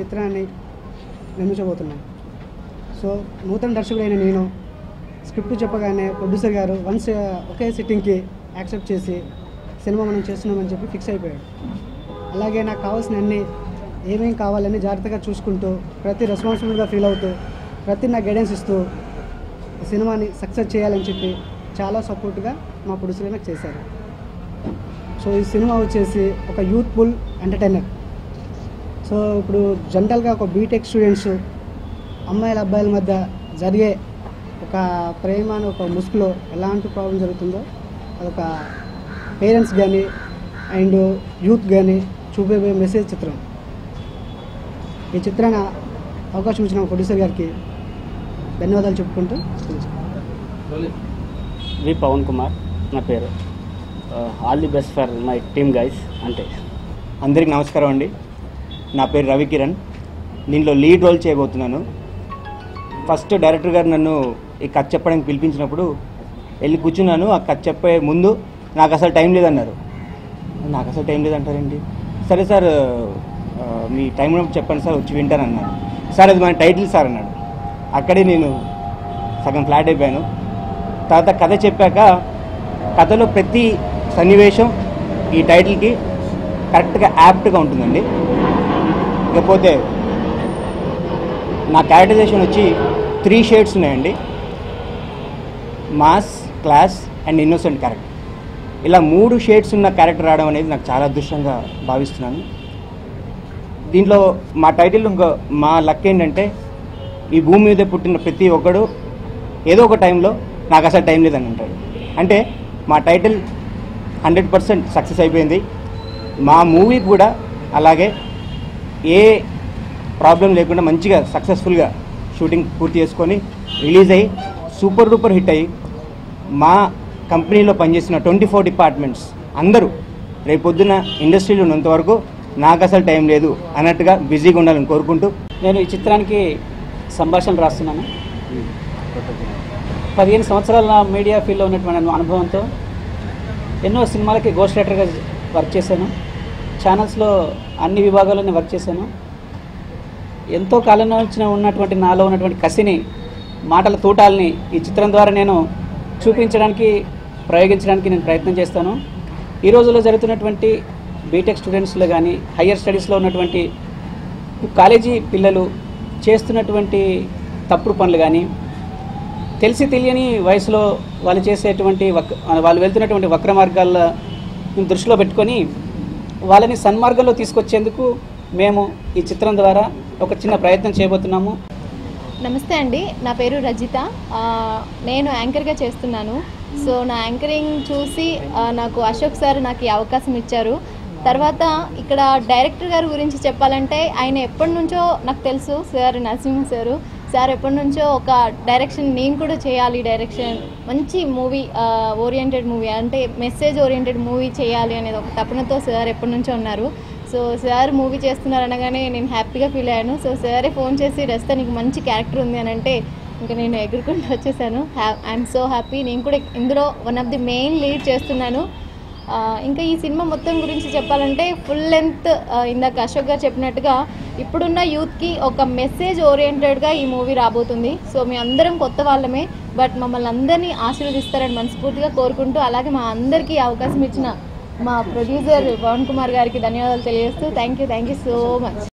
చిత్రాన్ని నిర్మించబోతున్నాను సో నూతన దర్శకుడైన నేను స్క్రిప్ట్ చెప్పగానే ప్రొడ్యూసర్ గారు వన్స్ ఒకే సిట్టింగ్కి యాక్సెప్ట్ చేసి సినిమా మనం చేస్తున్నామని చెప్పి ఫిక్స్ అయిపోయాడు అలాగే నాకు కావాల్సిన అన్ని ఏమేం కావాలని జాగ్రత్తగా చూసుకుంటూ ప్రతి రెస్పాన్సిబుల్గా ఫీల్ అవుతూ ప్రతి నా గైడెన్స్ ఇస్తూ ఈ సినిమాని సక్సెస్ చేయాలని చెప్పి చాలా సపోర్ట్గా మా ప్రొడ్యూసర్ నాకు చేశారు సో ఈ సినిమా వచ్చేసి ఒక యూత్ఫుల్ ఎంటర్టైనర్ సో ఇప్పుడు జనరల్గా ఒక బీటెక్ స్టూడెంట్స్ అమ్మాయిల అబ్బాయిల మధ్య జరిగే ఒక ప్రేమ అని ఒక ముసుగులో ఎలాంటి ప్రాబ్లం జరుగుతుందో అదొక పేరెంట్స్ కానీ అండ్ యూత్ కానీ చూపే మెసేజ్ చిత్రం ఈ చిత్రాన్ని అవకాశం ఇచ్చిన ప్రొడ్యూసర్ గారికి ధన్యవాదాలు చెప్పుకుంటూ వి పవన్ కుమార్ నా పేరు all the best for my team guys అంతే అందరికి నమస్కారం అండి నా పేరు రవి కిరణ్ దీనిలో లీడ్ రోల్ చేయబోతున్నాను ఫస్ట్ డైరెక్టర్ గారు నన్ను ఈ కథ చెప్పడానికి పిలిపించినప్పుడు వెళ్ళి కూర్చున్నాను ఆ కథ చెప్పే ముందు నాకు అసలు టైం లేదన్నారు నాకు అసలు టైం లేదంటారండి సరే సార్ ఆ, మీ టైం ఉన్నప్పుడు చెప్పండి సార్ వచ్చి వింటాను అన్నాను సార్ అది మన టైటిల్ సార్ అన్నాడు అక్కడే నేను సగం ఫ్లాట్ అయిపోయాను తర్వాత కథ చెప్పాక కథలో ప్రతి సన్నివేశం ఈ టైటిల్కి కరెక్ట్గా యాప్ట్గా ఉంటుందండి ఇకపోతే నా క్యారెక్టరైజేషన్ వచ్చి త్రీ షేడ్స్ ఉన్నాయండి mass class and innocent character ఇలా మూడు షేడ్స్ ఉన్న క్యారెక్టర్ రావడం అనేది నాకు చాలా అదృష్టంగా భావిస్తున్నాను దీంట్లో మా టైటిల్ ఇంకో మా లక్ ఏంటంటే ఈ భూమి మీద పుట్టిన ప్రతి ఒక్కడు ఏదో ఒక టైంలో నాకు అసలు టైం లేదని అంటాడు అంటే మా టైటిల్ హండ్రెడ్ పర్సెంట్ సక్సెస్ అయిపోయింది మా మూవీ కూడా అలాగే ఏ ప్రాబ్లం లేకుండా మంచిగా సక్సెస్ఫుల్గా షూటింగ్ పూర్తి చేసుకొని రిలీజ్ అయ్యి సూపర్ డూపర్ హిట్ అయ్యి మా కంపెనీలో పనిచేసిన ట్వంటీ ఫోర్ డిపార్ట్మెంట్స్ అందరూ రేపొద్దున ఇండస్ట్రీలో ఉన్నంత వరకు నాకు అసలు టైం లేదు అన్నట్టుగా బిజీగా ఉండాలని కోరుకుంటూ నేను ఈ చిత్రానికి సంభాషణ రాస్తున్నాను పదిహేను సంవత్సరాల మీడియా ఫీల్డ్లో ఉన్నటువంటి అనుభవంతో ఎన్నో సినిమాలకి గోస్ట్ రైటర్గా వర్క్ చేశాను ఛానల్స్లో అన్ని విభాగాల్లో నేను వర్క్ చేశాను ఎంతో కాలం నుంచి ఉన్నటువంటి నాలో ఉన్నటువంటి కసిని మాటల తూటాలని ఈ చిత్రం ద్వారా నేను చూపించడానికి ప్రయోగించడానికి నేను ప్రయత్నం చేస్తాను ఈ రోజుల్లో జరుగుతున్నటువంటి బీటెక్ స్టూడెంట్స్లో కానీ హయ్యర్ స్టడీస్లో ఉన్నటువంటి కాలేజీ పిల్లలు చేస్తున్నటువంటి తప్పుడు పనులు కానీ తెలిసి తెలియని వయసులో వాళ్ళు చేసేటువంటి వక్ వాళ్ళు వెళ్తున్నటువంటి వక్ర మార్గాలను దృష్టిలో పెట్టుకొని వాళ్ళని సన్మార్గంలో తీసుకొచ్చేందుకు మేము ఈ చిత్రం ద్వారా ఒక చిన్న ప్రయత్నం చేయబోతున్నాము నమస్తే అండి నా పేరు రజిత ఆ, నేను యాంకర్గా చేస్తున్నాను సో నా యాంకరింగ్ చూసి ఆ, నాకు అశోక్ సార్ నాకు ఈ అవకాశం ఇచ్చారు తర్వాత ఇక్కడ డైరెక్టర్ గారి గురించి చెప్పాలంటే ఆయన ఎప్పటి నుంచో నాకు తెలుసు సార్ నరసింహ సారు సార్ ఎప్పటి నుంచో ఒక డైరెక్షన్ నేను కూడా చేయాలి డైరెక్షన్ మంచి మూవీ ఓరియంటెడ్ మూవీ అంటే మెసేజ్ ఓరియంటెడ్ మూవీ చేయాలి అనేది ఒక తపనతో సార్ ఎప్పటి నుంచో ఉన్నారు సో సార్ మూవీ చేస్తున్నారు అనగానే నేను హ్యాపీగా ఫీల్ అయ్యాను సో సారే ఫోన్ చేసి రస్తా నీకు మంచి క్యారెక్టర్ ఉంది అని అంటే ఇంకా నేను ఎగురుకుంటూ వచ్చేసాను ఐఎమ్ సో హ్యాపీ నేను కూడా ఇందులో one of the main lead చేస్తున్నాను ఆ, ఇంకా ఈ సినిమా మొత్తం గురించి చెప్పాలంటే ఫుల్ లెంత్ ఇందాక అశోక్ గారు చెప్పినట్టుగా ఇప్పుడున్న యూత్కి ఒక మెసేజ్ ఓరియంటెడ్గా ఈ మూవీ రాబోతుంది సో మీ అందరం కొత్త వాళ్ళమే బట్ మమ్మల్ని అందరినీ ఆశీర్వదిస్తారని మనస్ఫూర్తిగా కోరుకుంటూ అలాగే మా అందరికీ ఈ అవకాశం ఇచ్చిన మా ప్రొడ్యూసర్ పవన్ కుమార్ గారికి ధన్యవాదాలు తెలియజేస్తూ thank you thank you so much